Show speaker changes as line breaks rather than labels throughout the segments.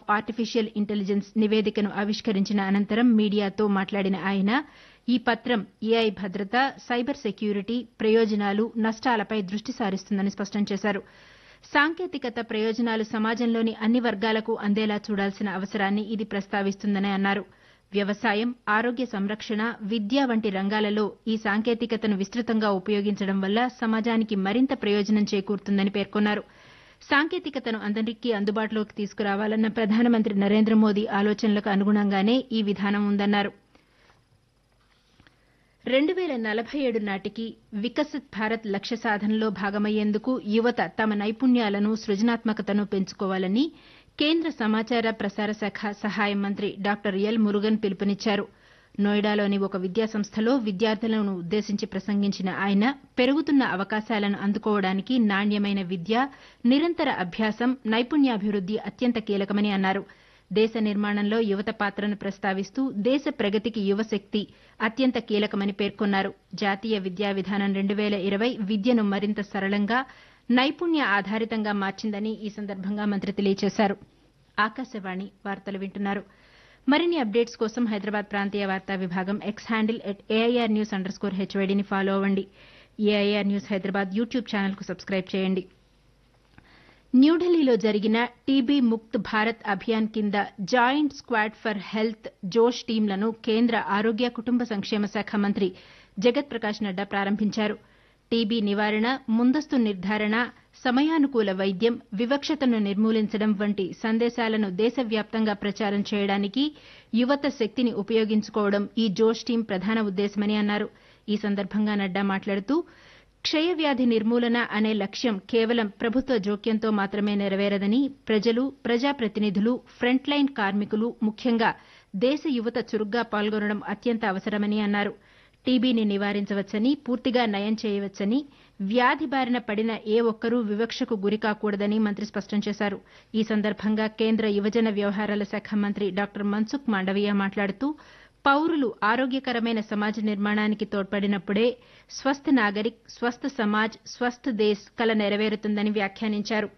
artificial intelligence నివేదికను ఆవిష్కరించిన అనంతరం మీడియాతో మాట్లాడిన ఆయన ఈ పత్రం ఏఐ భద్రత సైబర్ సెక్యూరిటీ ప్రయోజనాలు నష్టాలపై దృష్టి సారిస్తుందని స్పష్టం చేశారు సాంకేతికత ప్రయోజనాలు సమాజంలోని అన్ని వర్గాలకు అందేలా చూడాల్సిన అవసరాన్ని ఇది ప్రస్తావిస్తుందని అన్నారు వ్యవసాయం ఆరోగ్య సంరక్షణ విద్య వంటి రంగాలలో ఈ సాంకేతికతను విస్తృతంగా ఉపయోగించడం వల్ల సమాజానికి మరింత ప్రయోజనం చేకూరుతుందని పేర్కొన్నారు సాంకేతికతను అందరికీ అందుబాటులోకి తీసుకురావాలన్న ప్రధానమంత్రి నరేంద్ర మోదీ ఆలోచనలకు అనుగుణంగానే ఈ విధానం ఉందన్నారు రెండు వేల నలభై ఏడు నాటికి వికసిత్ భారత్ లక్ష్య సాధనలో భాగమయ్యేందుకు యువత తమ నైపుణ్యాలను సృజనాత్మకతను పెంచుకోవాలని కేంద్ర సమాచార ప్రసార శాఖ సహాయ మంత్రి డాక్టర్ ఎల్ మురుగన్ పిలుపునిచ్చారు నోయిడాలోని ఒక విద్యాసంస్థలో విద్యార్థులను ఉద్దేశించి ప్రసంగించిన ఆయన పెరుగుతున్న అవకాశాలను అందుకోవడానికి నాణ్యమైన విద్య నిరంతర అభ్యాసం నైపుణ్యాభివృద్ది అత్యంత కీలకమని అన్నారు దేశ నిర్మాణంలో యువత పాత్రను ప్రస్తావిస్తూ దేశ ప్రగతికి యువశక్తి అత్యంత కీలకమని పేర్కొన్నారు జాతీయ విద్యా విధానం రెండు వేల ఇరవై విద్యను మరింత సరళంగా నైపుణ్య ఆధారితంగా మార్చిందని ఈ సందర్భంగా మంత్రి తెలియజేశారు ఆకాశవాణి వార్తలు వింటున్నారు మరిన్ని అప్డేట్స్ కోసం హైదరాబాద్ ప్రాంతీయ వార్తా విభాగం X handle at AIR news underscore హెచ్వైడీని ఫాలో అవ్వండి ఏఐఆర్ న్యూస్ హైదరాబాద్ యూట్యూబ్ ఛానల్కు సబ్స్క్రైబ్ చేయండి న్యూఢిల్లీలో జరిగిన టీబీ ముక్త్ భారత్ అభియాన్ కింద జాయింట్ స్క్వాడ్ ఫర్ హెల్త్ జోష్ టీంలను కేంద్ర ఆరోగ్య కుటుంబ సంక్షేమ శాఖ మంత్రి జగత్ ప్రకాష్ నడ్డా ప్రారంభించారు టీబీ నివారణ ముందస్తు నిర్ధారణ సమయానుకూల వైద్యం వివక్షతను నిర్మూలించడం వంటి సందేశాలను దేశవ్యాప్తంగా ప్రచారం చేయడానికి యువత శక్తిని ఉపయోగించుకోవడం ఈ జోష్ టీం ప్రధాన ఉద్దేశమని అన్నారు ఈ సందర్భంగా నడ్డా మాట్లాడుతూ క్షయవ్యాధి నిర్మూలన అనే లక్ష్యం కేవలం ప్రభుత్వ జోక్యంతో మాత్రమే నెరవేరదని ప్రజలు ప్రజాప్రతినిధులు ఫ్రంట్లైన్ కార్మికులు ముఖ్యంగా దేశ యువత చురుగ్గా పాల్గొనడం అత్యంత అవసరమని అన్నారు టీబీని నివారించవచ్చని పూర్తిగా నయం చేయవచ్చని వ్యాధి బారిన పడిన ఏ ఒక్కరూ వివక్షకు గురికాకూడదని మంత్రి స్పష్టం చేశారు ఈ సందర్భంగా కేంద్ర యువజన వ్యవహారాల శాఖ మంత్రి డాక్టర్ మన్సుఖ్ మాండవీయ మాట్లాడుతూ పౌరులు ఆరోగ్యకరమైన సమాజ నిర్మాణానికి తోడ్పడినప్పుడే స్వస్థ నాగరిక్ స్వస్థ సమాజ్ స్వస్థ దేశ్ కల నెరవేరుతుందని వ్యాఖ్యానించారు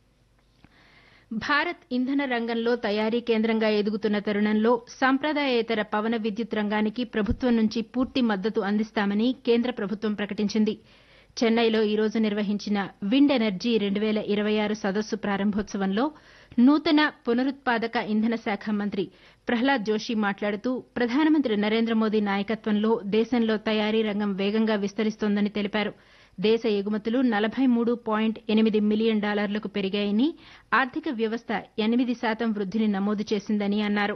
భారత్ ఇంధన రంగంలో తయారీ కేంద్రంగా ఎదుగుతున్న తరుణంలో సంప్రదాయేతర పవన విద్యుత్ రంగానికి ప్రభుత్వం నుంచి పూర్తి మద్దతు అందిస్తామని కేంద్ర ప్రభుత్వం ప్రకటించింది చెన్నైలో ఈ రోజు నిర్వహించిన విండ్ ఎనర్జీ రెండు వేల ఇరవై ఆరు సదస్సు ప్రారంభోత్సవంలో నూతన పునరుత్పాదక ఇంధన శాఖ మంత్రి ప్రహ్లాద్ జోషి మాట్లాడుతూ ప్రధానమంత్రి నరేంద్ర మోదీ నాయకత్వంలో దేశంలో తయారీ రంగం వేగంగా విస్తరిస్తోందని తెలిపారు దేశ ఎగుమతులు నలభై మూడు పాయింట్ ఎనిమిది మిలియన్ డాలర్లకు పెరిగాయని ఆర్థిక వ్యవస్థ ఎనిమిది శాతం వృద్దిని నమోదు చేసిందని అన్నారు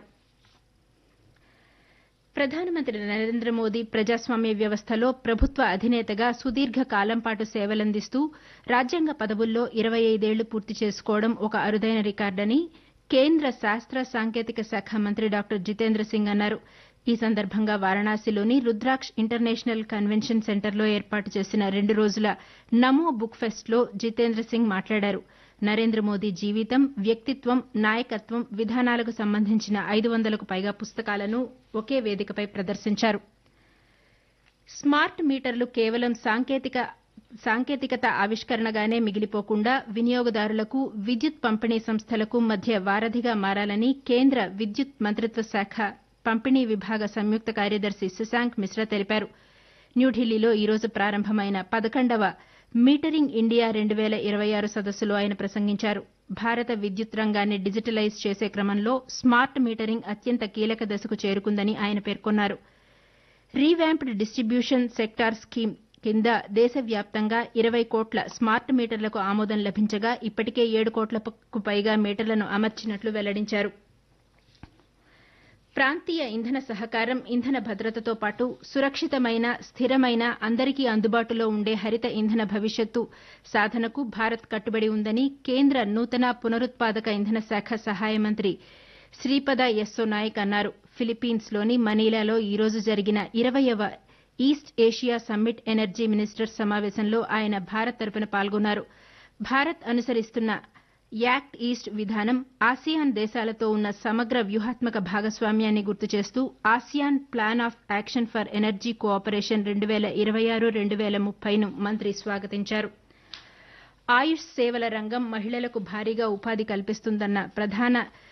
ప్రధానమంత్రి నరేంద్ర మోదీ ప్రజాస్వామ్య వ్యవస్థలో ప్రభుత్వ అధినేతగా సుదీర్ఘ కాలం పాటు సేవలందిస్తూ రాజ్యాంగ పదవుల్లో ఇరవై ఐదేళ్లు పూర్తి చేసుకోవడం ఒక అరుదైన రికార్డని కేంద్ర శాస్త్ర సాంకేతిక శాఖ మంత్రి డాక్టర్ జితేంద్ర సింగ్ అన్నారు ఈ సందర్భంగా వారణాసిలోని రుద్రాక్ష్ ఇంటర్నేషనల్ కన్వెన్షన్ సెంటర్లో ఏర్పాటు చేసిన రెండు రోజుల నమో బుక్ ఫెస్ట్లో జితేంద్ర సింగ్ మాట్లాడారు నరేంద్ర మోదీ జీవితం వ్యక్తిత్వం నాయకత్వం విధానాలకు సంబంధించిన ఐదు వందలకు పైగా పుస్తకాలను ఒకే వేదికపై ప్రదర్శించారు స్మార్ట్ మీటర్లు కేవలం సాంకేతిక సాంకేతికత ఆవిష్కరణగానే మిగిలిపోకుండా వినియోగదారులకు విద్యుత్ పంపిణీ సంస్థలకు మధ్య వారధిగా మారాలని కేంద్ర విద్యుత్ మంత్రిత్వ శాఖ పంపిణీ విభాగ సంయుక్త కార్యదర్శి శశాంక్ మిశ్రా తెలిపారు న్యూఢిల్లీలో ఈ రోజు ప్రారంభమైన పదకొండవ మీటరింగ్ ఇండియా రెండు వేల ఇరవై ఆరు సదస్సులో ఆయన ప్రసంగించారు భారత విద్యుత్ రంగాన్ని డిజిటలైజ్ చేసే క్రమంలో స్మార్ట్ మీటరింగ్ అత్యంత కీలక దశకు చేరుకుందని ఆయన పేర్కొన్నారు రీవ్యాంప్డ్ డిస్టిబ్యూషన్ సెక్టార్ స్కీమ్ కింద దేశవ్యాప్తంగా ఇరవై కోట్ల స్మార్ట్ మీటర్లకు ఆమోదం లభించగా ఇప్పటికే ఏడు కోట్లకు పైగా మీటర్లను అమర్చినట్లు వెల్లడించారు ప్రాంతీయ ఇంధన సహకారం ఇంధన భద్రతతో పాటు సురక్షితమైన స్థిరమైన అందరికీ అందుబాటులో ఉండే హరిత ఇంధన భవిష్యత్తు సాధనకు భారత్ కట్టుబడి ఉందని కేంద్ర నూతన పునరుత్పాదక ఇంధన శాఖ సహాయ మంత్రి శ్రీపద యెస్సో నాయక్ అన్నారు ఫిలిప్పీన్స్లోని మనీలాలో ఈ రోజు జరిగిన ఇరవయవ east Asia summit energy ministers సమావేశంలో ఆయన భారత్ తరపున పాల్గొన్నారు భారత్ అనుసరిస్తున్న యాక్ట్ ఈస్ట్ విధానం ఆసియాన్ దేశాలతో ఉన్న సమగ్ర వ్యూహాత్మక భాగస్వామ్యాన్ని గుర్తు చేస్తూ ASEAN plan of action for energy cooperation రెండు వేల ఇరవై ఆరు రెండు వేల ముప్పైను మంత్రి స్వాగతించారు ఆయుష్ సేవల రంగం మహిళలకు భారీగా ఉపాధి కల్పిస్తుందన్న ప్రధాన